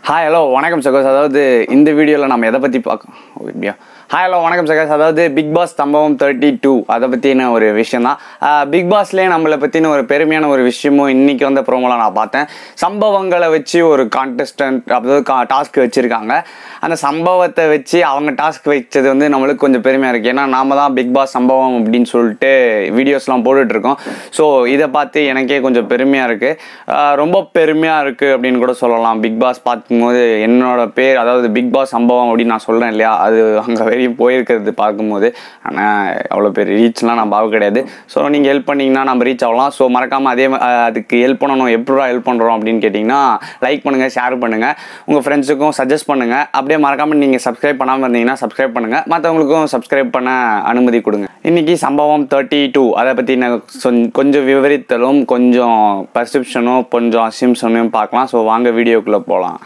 Hi hello வணக்கம் சகோஸ் அதாவது இந்த வீடியோவில் நம்ம எதை பற்றி பார்க்க ஓ, இப்படியா ஹாய் ஹலோ வணக்கம் சகோஸ் அதாவது பிக் பாஸ் சம்பவம் தேர்ட்டி டூ அதை பற்றின ஒரு விஷயம் தான் பிக் பாஸ்லேயே நம்மளை பற்றின ஒரு பெருமையான ஒரு விஷயமும் இன்னைக்கு வந்த ப்ரோமோலாம் நான் பார்த்தேன் சம்பவங்களை வச்சு ஒரு கான்டெஸ்டன்ட் அதாவது டாஸ்க் வச்சுருக்காங்க அந்த சம்பவத்தை வச்சு அவங்க டாஸ்க் வச்சது வந்து நம்மளுக்கு கொஞ்சம் பெருமையாக இருக்குது ஏன்னா நாம தான் பிக் பாஸ் சம்பவம் அப்படின்னு சொல்லிட்டு வீடியோஸ்லாம் போட்டுட்ருக்கோம் ஸோ இதை பார்த்து எனக்கே கொஞ்சம் பெருமையாக இருக்குது ரொம்ப பெருமையாக இருக்குது அப்படின்னு கூட சொல்லலாம் பிக் பாஸ் பார்க்கும்போது என்னோட பேர் அதாவது பிக் பாஸ் சம்பவம் அப்படின்னு நான் சொல்கிறேன் இல்லையா அது அங்கே வரையும் போயிருக்கிறது பார்க்கும்போது ஆனால் அவ்வளோ பெரிய ரீச்லாம் நான் பார்க்க கிடையாது ஸோ நீங்கள் ஹெல்ப் பண்ணிங்கன்னா நம்ம ரீச் ஆகலாம் ஸோ மறக்காமல் அதே ம- அஹ் அதுக்கு ஹெல்ப் பண்ணணும் எப்படா ஹெல்ப் பண்ணுறோம் அப்படின்னு கேட்டிங்கன்னா லைக் பண்ணுங்கள் ஷேர் பண்ணுங்கள் உங்கள் ஃப்ரெண்ட்ஸுக்கும் சஜஸ்ட் பண்ணுங்கள் அப்படியே மறக்காமல் நீங்கள் சப்ஸ்கிரைப் பண்ணாமல் இருந்தீங்கன்னா சப்ஸ்கிரைப் பண்ணுங்கள் மற்றவங்களுக்கும் சப்ஸ்கிரைப் பண்ண அனுமதி கொடுங்க இன்றைக்கி சம்பவம் தேர்ட்டி டூ அதை பற்றி நான் சொன்- கொஞ்சம் விவரித்தலும் கொஞ்சம் பர்செப்ஷனும் கொஞ்சம் அசிம்ஷனையும் பார்க்கலாம் ஸோ வாங்க வீடியோக்குள்ளே போகலாம்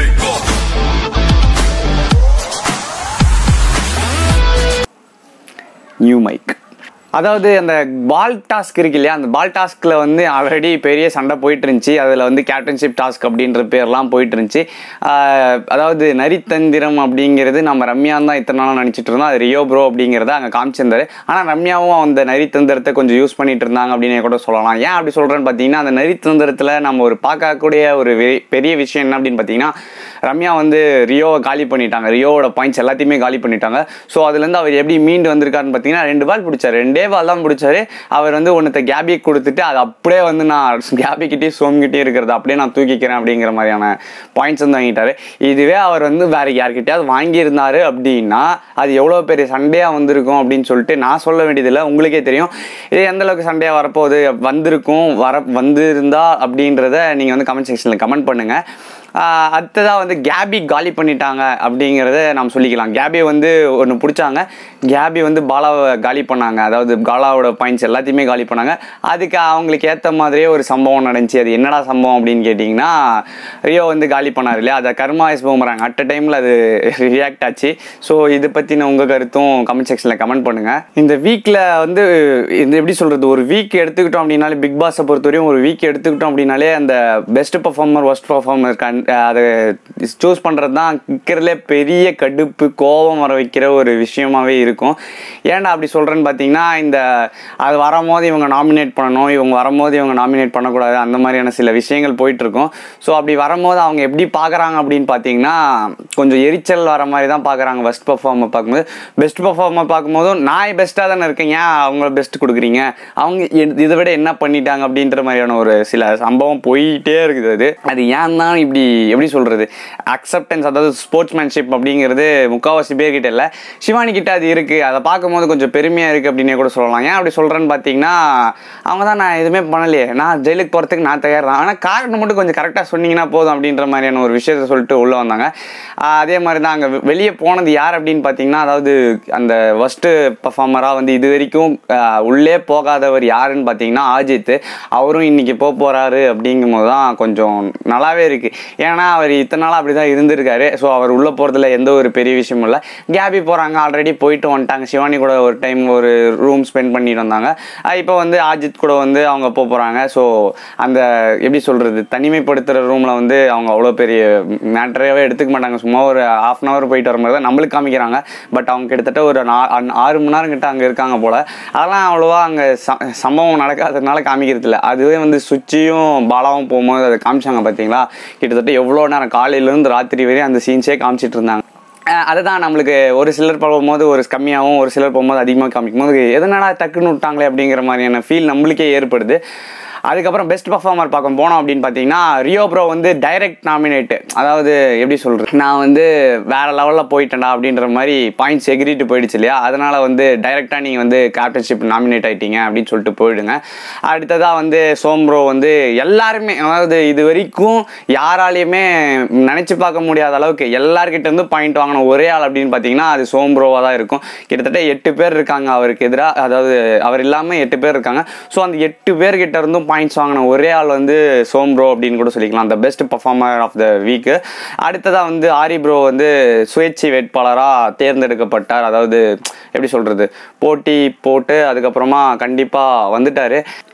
நியூ மைக் அதாவது அந்த பால் டாஸ்க் இருக்கு இல்லையா அந்த பால் டாஸ்கில் வந்து ஆல்ரெடி பெரிய சண்டை போயிட்டு இருந்துச்சு அதில் வந்து கேப்டன்ஷிப் டாஸ்க் அப்படின்ற பேர்லாம் போயிட்டு இருந்துச்சு ஆஹ் அதாவது நரித்தந்திரம் அப்படிங்கிறது நம்ம ரம்யா தான் இத்தனை நாளாக நினச்சிட்டு இருந்தோம் அது ரியோ ப்ரோ அப்படிங்கிறத அங்கே காமிச்சிருந்தாரு ஆனால் ரம்யாவும் அந்த நரித்தந்திரத்தை கொஞ்சம் யூஸ் பண்ணிட்டு இருந்தாங்க அப்படின்னு கூட சொல்லலாம் ஏன் அப்படி சொல்கிறேன்னு பார்த்தீங்கன்னா அந்த நரித்தந்திரத்தில் நம்ம ஒரு பார்க்கக்கூடிய ஒரு வெ- பெரிய விஷயம் என்ன அப்படின்னு பார்த்தீங்கன்னா ரம்யா வந்து ரியோவை காலி பண்ணிட்டாங்க ரியோவோட பாயிண்ட்ஸ் எல்லாத்தையுமே காலி பண்ணிட்டாங்க ஸோ அதுலேருந்து அவர் எப்படி மீண்டு வந்திருக்காருன்னு பார்த்தீங்கன்னா ரெண்டு பால் பிடிச்சாரு ரெண்டே பால் தான் பிடிச்சாரு அவர் வந்து ஒன்றத்தை கேபி கொடுத்துட்டு அது அப்படியே வந்து நான் கேபிக்கிட்டே சோம்கிட்டே இருக்கிறது அப்படியே நான் தூக்கிக்கிறேன் அப்படிங்கிற மாதிரியான பாயிண்ட்ஸ் வந்து வாங்கிட்டாரு இதுவே அவர் வந்து வேற யார்கிட்டயாவது வாங்கியிருந்தாரு அப்படின்னா அது எவ்வளோ பெரிய சண்டையாக வந்திருக்கும் அப்படின்னு சொல்லிட்டு நான் சொல்ல வேண்டியதில்லை உங்களுக்கே தெரியும் இது எந்த அளவுக்கு சண்டையாக வரப்போகுது வந்திருக்கும் வர வந்திருந்தா அப்படின்றத நீங்கள் வந்து கமெண்ட் செக்ஷனில் கமெண்ட் பண்ணுங்கள் ஆஹ் அடுத்ததாக வந்து கேபி காலி பண்ணிட்டாங்க அப்படிங்கிறத நாம் சொல்லிக்கலாம் கேபி வந்து ஒன்று பிடிச்சாங்க கேபி வந்து பாலாவை காலி பண்ணாங்க அதாவது பாலாவோட பாயிண்ட்ஸ் எல்லாத்தையுமே காலி பண்ணாங்க அதுக்கு அவங்களுக்கு ஏற்ற மாதிரியே ஒரு சம்பவம் நடந்துச்சு அது என்னடா சம்பவம் அப்படின்னு கேட்டிங்கன்னா ரியோ வந்து காலி பண்ணார் இல்லையா அதை கர்மா எஸ் போகிறாங்க அட் அ டைமில் அது ரியாக்ட் ஆச்சு ஸோ இதை பற்றின உங்கள் கருத்தும் கமெண்ட் செக்ஷனில் கமெண்ட் பண்ணுங்கள் இந்த வீக்கில் வந்து இந்த எப்படி சொல்கிறது ஒரு வீக் எடுத்துக்கிட்டோம் அப்படின்னாலே பிக் பாஸை பொறுத்தவரையும் ஒரு வீக் எடுத்துக்கிட்டோம் அப்படின்னாலே அந்த பெஸ்ட் பர்ஃபார்மர் ஒஸ்ட் பர்ஃபார்மர் கண் அதை சூஸ் பண்ணுறது தான் இருக்கிறதுலே பெரிய கடுப்பு கோபம் வர வைக்கிற ஒரு விஷயமாவே இருக்கும் ஏன்டா அப்படி சொல்கிறேன்னு பார்த்தீங்கன்னா இந்த அது வரும்போது இவங்க நாமினேட் பண்ணணும் இவங்க வரும்போது இவங்க நாமினேட் பண்ணக்கூடாது அந்த மாதிரியான சில விஷயங்கள் போயிட்டு இருக்கும் ஸோ அப்படி வரும்போது அவங்க எப்படி பார்க்குறாங்க அப்படின்னு பார்த்தீங்கன்னா கொஞ்சம் எரிச்சல் வர மாதிரி தான் பார்க்குறாங்க பெஸ்ட் பர்ஃபார்மர் பார்க்கும்போது பெஸ்ட் பர்ஃபார்மர் பார்க்கும்போதும் நான் பெஸ்ட்டாக தானே இருக்கேன் ஏன் அவங்கள பெஸ்ட் கொடுக்குறீங்க அவங்க எ- இதை விட என்ன பண்ணிட்டாங்க அப்படின்ற மாதிரியான ஒரு சில சம்பவம் போயிட்டே இருக்குது அது அது ஏன் தான் இப்படி எப்படி சொல்கிறது அக்செப்டன்ஸ் அதாவது ஸ்போர்ட்ஸ்மேன்ஷிப் அப்படிங்கிறது முக்கால்வாசி பேர்கிட்ட இல்லை சிவானி கிட்ட அது இருக்குது அதை பார்க்கும்போது கொஞ்சம் பெருமையாக இருக்குது அப்படின்னே கூட சொல்லலாம் ஏன் அப்படி சொல்கிறேன்னு பார்த்தீங்கன்னா அவங்க தான் நான் எதுவுமே பண்ணலையே நான் ஜெயிலுக்கு போகிறதுக்கு நான் தயார் தான் ஆனால் காரணம் மட்டும் கொஞ்சம் கரெக்டாக சொன்னீங்கன்னா போதும் அப்படின்ற மாதிரியான ஒரு விஷயத்த சொல்லிட்டு உள்ளே வந்தாங்க ஆஹ் அதே மாதிரி தான் அங்கே வெளியே போனது யார் அப்படின்னு பார்த்தீங்கன்னா அதாவது அந்த ஃபஸ்ட்டு பர்ஃபார்மராக வந்து இது வரைக்கும் ஆஹ் உள்ளே போகாதவர் யாருன்னு பார்த்தீங்கன்னா ஆஜித் அவரும் இன்னைக்கு போக போகிறாரு அப்படிங்கும்போது தான் கொஞ்சம் நல்லாவே இருக்குது ஏன்னா அவர் இத்தனை நாளாக அப்படி தான் இருந்திருக்காரு ஸோ அவர் உள்ளே போகிறதுல எந்த ஒரு பெரிய விஷயமும் இல்லை கேபி போகிறாங்க ஆல்ரெடி போயிட்டு வந்துட்டாங்க சிவானி கூட ஒரு டைம் ஒரு ரூம் ஸ்பெண்ட் பண்ணிட்டு வந்தாங்க இப்போ வந்து ஆஜித் கூட வந்து அவங்க போக போகிறாங்க ஸோ அந்த எப்படி சொல்கிறது தனிமைப்படுத்துகிற ரூமில் வந்து அவங்க அவ்வளோ பெரிய மேட்டராகவே எடுத்துக்க மாட்டாங்க சும்மா ஒரு half அன் ஹவர் போயிட்டு வர மாதிரி தான் நம்மளுக்கு காமிக்கிறாங்க பட் அவங்க கிட்டத்தட்ட ஒரு நா- அன்- ஆறு மணி நேரம் கிட்ட அங்கே இருக்காங்க போல் அதெல்லாம் அவ்வளோவா அங்கே சம்பவம் நடக்காததுனால காமிக்கிறது இல்லை அதுவே வந்து சுச்சியும் பாலாவும் போகும்போது அதை காமிச்சாங்க பார்த்தீங்களா கிட்டத்தட்ட எவ்வளோ நேரம் காலையிலேருந்து ராத்திரி வரையும் அந்த சீன்ஸே காமிச்சிட்டு இருந்தாங்க அஹ் அதுதான் நம்மளுக்கு ஒரு சிலர் போகும்போது ஒரு கம்மியாகவும் ஒரு சிலர் போகும்போது அதிகமாக காமிக்கும் போது எதனால டக்குன்னு விட்டாங்களே அப்படிங்கிற மாதிரியான ஃபீல் நம்மளுக்கே ஏற்படுது அதுக்கப்புறம் பெஸ்ட் பர்ஃபார்மர் பார்க்க போனோம் அப்படின்னு பார்த்தீங்கன்னா ரியோ ப்ரோ வந்து டைரக்ட் நாமினேட்டு அதாவது எப்படி சொல்கிறது நான் வந்து வேற லெவலில் போயிட்டேன்டா அப்படின்ற மாதிரி பாயிண்ட்ஸ் எகிரிட்டு போயிடுச்சு இல்லையா அதனால வந்து டைரெக்டாக நீங்கள் வந்து கேப்டன்ஷிப் நாமினேட் ஆயிட்டீங்க அப்படின்னு சொல்லிட்டு போயிடுங்க அடுத்ததாக வந்து சோம் ப்ரோ வந்து எல்லாருமே அதாவது இது வரைக்கும் யாராலையுமே நினச்சி பார்க்க முடியாத அளவுக்கு எல்லார்கிட்ட இருந்து பாயிண்ட் வாங்கின ஒரே ஆள் அப்படின்னு பார்த்தீங்கன்னா அது சோம் ப்ரோவாக தான் இருக்கும் கிட்டத்தட்ட எட்டு பேர் இருக்காங்க அவருக்கு எதிராக அதாவது அவர் இல்லாமல் எட்டு பேர் இருக்காங்க ஸோ அந்த எட்டு பேர்கிட்ட இருந்தும் பாயிண்ட்ஸ் வாங்கின ஒரே ஆள் வந்து சோம் ப்ரோ அப்படின்னு கூட சொல்லிக்கலாம் அந்த best performer of the week அடுத்ததாக வந்து ஆரி ப்ரோ வந்து சுயேட்சை வேட்பாளராக தேர்ந்தெடுக்கப்பட்டார் அதாவது எப்படி சொல்கிறது போட்டி போட்டு அதுக்கப்புறமா கண்டிப்பாக வந்துட்டார்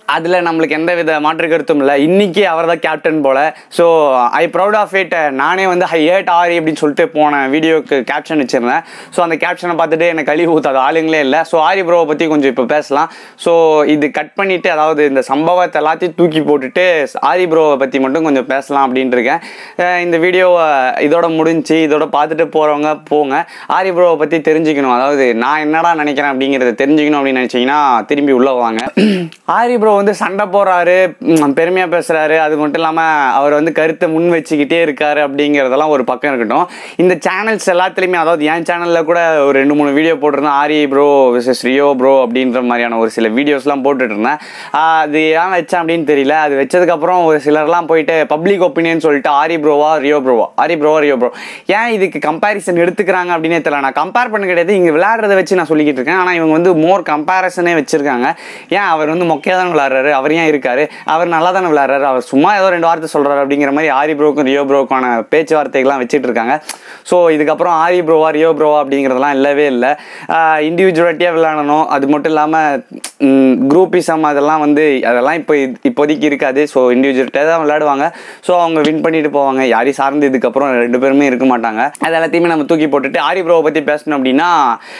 அதில் நம்மளுக்கு எந்த வித மாற்று கருத்தும் இல்லை இன்னைக்கு அவர் தான் கேப்டன் போல so I proud of it நானே வந்து ஐ ஹேட் ஆரி அப்படின்னு சொல்லிட்டு போன வீடியோக்கு கேப்ஷன் வச்சிருந்தேன் ஸோ அந்த கேப்ஷனை பார்த்துட்டு எனக்கு கழிவு ஊத்தாத ஆளுங்களே இல்லை ஸோ ஆரி ப்ரோவை பற்றி கொஞ்சம் இப்போ பேசலாம் ஸோ இது கட் பண்ணிவிட்டு அதாவது இந்த சம்பவத்தை எல்லாத்தையும் தூக்கி போட்டுட்டு ஆரி ப்ரோவை பற்றி மட்டும் கொஞ்சம் பேசலாம் அப்படின்ட்டு இருக்கேன் அஹ் இந்த வீடியோவை இதோட முடிஞ்சு இதோட பார்த்துட்டு போகிறவங்க போங்க ஆரி ப்ரோவை பற்றி தெரிஞ்சுக்கணும் அதாவது நான் என்னடா நினைக்கிறேன் அப்படிங்கிறத தெரிஞ்சுக்கணும் அப்படின்னு நினச்சிங்கன்னா திரும்பி உள்ளே வாங்க ஆரி ப்ரோ வந்து சண்டை போடுறாரு பெருமையாக பேசுகிறாரு அது மட்டும் இல்லாமல் அவர் வந்து கருத்தை முன் வச்சுக்கிட்டே இருக்காரு அப்படிங்கிறதெல்லாம் ஒரு பக்கம் இருக்கட்டும் இந்த சேனல்ஸ் எல்லாத்துலேயுமே அதாவது என் சேனலில் கூட ஒரு ரெண்டு மூணு வீடியோ போட்டிருந்தேன் Aari bro versus Rio bro அப்படின்ற மாதிரியான ஒரு சில வீடியோஸ்லாம் போட்டுட்டு இருந்தேன் ஆஹ் அது ஏன் வச்சேன் அப்படின்னு தெரியல அது வச்சதுக்கப்புறம் ஒரு சிலர்லாம் போயிட்டு பப்ளிக் ஒப்பீனியன் சொல்லிட்டு ஆரி ப்ரோவா ரியோ ப்ரோவா ஆரி ப்ரோவா ரியோ ப்ரோ ஏன் இதுக்கு கம்பேரிசன் எடுத்துக்கிறாங்க அப்படின்னே தெரியல நான் கம்பேர் பண்ண கிடையாது இங்கே விளையாடுறத வச்சு நான் சொல்லிக்கிட்டு இருக்கேன் ஆனால் இவங்க வந்து மோர் கம்பேரிசனே வச்சிருக்காங்க ஏன் அவர் வந்து மொக்கையாக தானே விளையாடுறாரு அவர் ஏன் இருக்காரு அவர் நல்லா தானே விளையாடுறாரு அவர் சும்மா ஏதோ ரெண்டு வார்த்தை சொல்றாரு அப்படிங்கிற மாதிரி ஆரி ப்ரோக்கும் ரியோ ப்ரோக்கான பேச்சுவார்த்தைகள்லாம் வச்சுட்டு இருக்காங்க ஸோ இதுக்கப்புறம் ஆரி ப்ரோவா ரியோ ப்ரோவா அப்படிங்கிறதெல்லாம் இல்லவே இல்லை இண்டிவிஜுவலிட்டியாக விளையாடணும் அது மட்டும் இல்லாமல் குரூப்பிசம் அதெல்லாம் வந்து அதெல்லாம் இப்போ இது- இப்போதைக்கு இருக்காது ஸோ இண்டிவிஜுவலிட்டியாக தான் விளையாடுவாங்க ஸோ அவங்க வின் பண்ணிட்டு போவாங்க யாரையும் சார்ந்து இதுக்கப்புறம் ரெண்டு பேருமே இருக்க மாட்டாங்க அது எல்லாத்தையுமே நம்ம தூக்கி போட்டுட்டு ஆரி ப்ரோவை பற்றி பேசணும் அப்படின்னா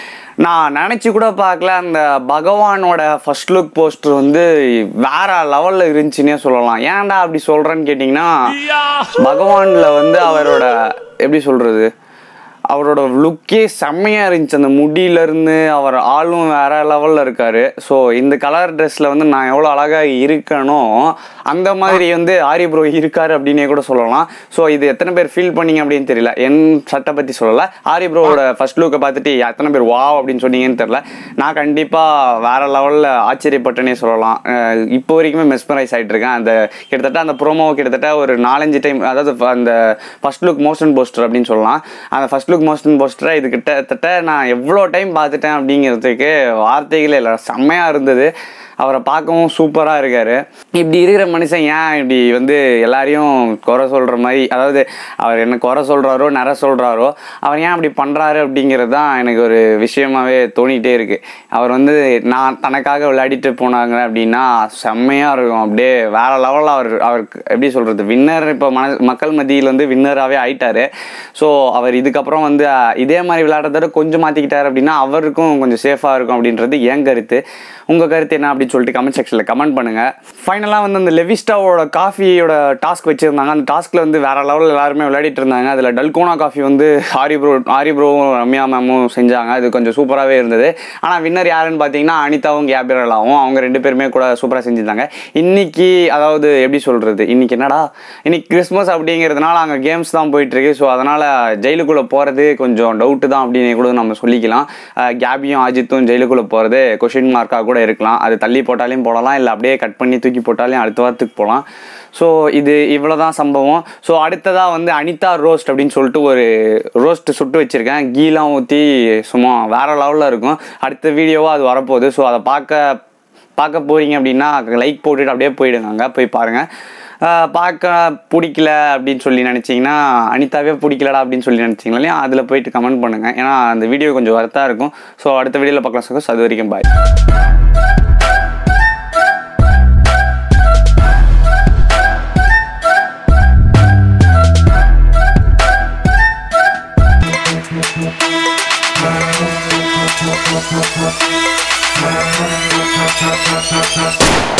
நான் நினச்சி கூட பார்க்கல அந்த பகவானோட ஃபர்ஸ்ட் லுக் போஸ்டர் வந்து வேற லெவலில் இருந்துச்சுன்னே சொல்லலாம் ஏன்டா அப்படி சொல்கிறேன்னு கேட்டிங்கன்னா பகவானில் வந்து அவரோட எப்படி சொல்கிறது அவரோட லுக்கே செம்மையாக இருந்துச்சு அந்த முடியிலேருந்து அவர் ஆளும் வேற லெவலில் இருக்கார் ஸோ இந்த கலர் ட்ரெஸ்ஸில் வந்து நான் எவ்வளோ அழகாக இருக்கனோ அந்த மாதிரி வந்து ஆரி ப்ரோ இருக்காரு அப்படின்னே கூட சொல்லலாம் ஸோ இது எத்தனை பேர் ஃபீல் பண்ணீங்க அப்படின்னு தெரியல என் சட்டை பற்றி சொல்லலை ஆரி ப்ரோவோட ஃபர்ஸ்ட் லுக்கை பார்த்துட்டு எத்தனை பேர் வா அப்படின்னு சொன்னீங்கன்னு தெரியல நான் கண்டிப்பாக வேற லெவலில் ஆச்சரியப்பட்டேனே சொல்லலாம் அஹ் இப்போ வரைக்குமே மெஸ்மரைஸ் ஆகிட்டு இருக்கேன் அந்த கிட்டத்தட்ட அந்த ப்ரோமோ கிட்டத்தட்ட ஒரு நாலஞ்சு டைம் அதாவது அந்த ஃபர்ஸ்ட் லுக் மோஷன் போஸ்டர் அப்படின்னு சொல்லலாம் அந்த ஃபர்ஸ்ட் லுக் மோஷன் போஸ்டரை இது கிட்டத்தட்ட நான் எவ்வளோ டைம் பார்த்துட்டேன் அப்படிங்கிறதுக்கு வார்த்தைகளே இல்லை செம்மையாக இருந்தது அவரை பார்க்கவும் சூப்பராக இருக்காரு இப்படி இருக்கிற மனுஷன் ஏன் இப்படி வந்து எல்லாரையும் குறை சொல்கிற மாதிரி அதாவது அவர் என்ன குறை சொல்கிறாரோ நிற சொல்கிறாரோ அவர் ஏன் அப்படி பண்ணுறாரு அப்படிங்கிறது தான் எனக்கு ஒரு விஷயமாவே தோணிகிட்டே இருக்குது அவர் வந்து நான் தனக்காக விளையாடிட்டு போனாங்க அப்படின்னா செம்மையாக இருக்கும் அப்படியே வேற லெவலில் அவர் அவருக்கு எப்படி சொல்கிறது வின்னர் இப்போ மன மக்கள் மத்தியில் வந்து வின்னராகவே ஆயிட்டாரு ஸோ அவர் இதுக்கப்புறம் வந்து அஹ், இதே மாதிரி விளையாடுறத கொஞ்சம் மாற்றிக்கிட்டாரு அப்படின்னா அவருக்கும் கொஞ்சம் சேஃபாக இருக்கும் அப்படின்றது என் கருத்து உங்கள் கருத்து என்ன அப்படின்னு சொல்லிட்டு கமெண்ட் செக்ஷனில் கமெண்ட் பண்ணுங்கள் ஃபைனலாக வந்து அந்த லெவிஸ்டாவோட காஃபியோட டாஸ்க் வச்சுருந்தாங்க அந்த டாஸ்கில் வந்து வேற லெவலில் எல்லாருமே விளையாடிட்டு இருந்தாங்க அதில் டல்கோனா காஃபி வந்து ஆரி ப்ரோ ஆரி ப்ரோவும் ரம்யா மேமும் செஞ்சாங்க அது கொஞ்சம் சூப்பராகவே இருந்தது ஆனால் வின்னர் யாருன்னு பார்த்தீங்கன்னா அனிதாவும் கேபிரலாவும் அவங்க ரெண்டு பேருமே கூட சூப்பராக செஞ்சிருந்தாங்க இன்னைக்கு அதாவது எப்படி சொல்கிறது இன்னைக்கு என்னடா இன்னைக்கு கிறிஸ்மஸ் அப்படிங்கிறதுனால அங்கே கேம்ஸ் தான் போயிட்டு இருக்கு ஸோ அதனால் ஜெயிலுக்குள்ளே போகிறது கொஞ்சம் டவுட்டு தான் அப்படின்னு கூட நம்ம சொல்லிக்கலாம் அஹ் கேபியும் அஜித்தும் ஜெயிலுக்குள்ளே போகிறது கொஷின் மார்க்காக கூட இருக்கலாம் அது தள்ளி போட்டாலையும் போடலாம் இல்லை அப்படியே கட் பண்ணி தூக்கி போட்டாலையும் அடுத்த வாரத்துக்கு போகலாம் ஸோ இது இவ்வளோ தான் சம்பவம் ஸோ அடுத்ததாக வந்து அனிதா ரோஸ்ட் அப்படின்னு சொல்லிட்டு ஒரு ரோஸ்ட் சுட்டு வச்சுருக்கேன் கீலாம் ஊற்றி சும்மா வேற லெவலில் இருக்கும் அடுத்த வீடியோவாக அது வரப்போகுது ஸோ அதை பார்க்க பார்க்க போகிறீங்க அப்படின்னா லைக் போட்டுட்டு அப்படியே போயிடுங்க அங்கே போய் பாருங்கள் பார்க்க பிடிக்கல அப்படின்னு சொல்லி நினச்சிங்கன்னா அனிதாவே பிடிக்கலடா அப்படின்னு சொல்லி நினச்சிங்களா இல்லையா அதில் போயிட்டு கமெண்ட் பண்ணுங்கள் ஏன்னா அந்த வீடியோ கொஞ்சம் வரத்தாக இருக்கும் ஸோ அடுத்த வீடியோவில் பார்க்கலாம் சகோஸ் அது வரைக்கும் பாய் Thank you.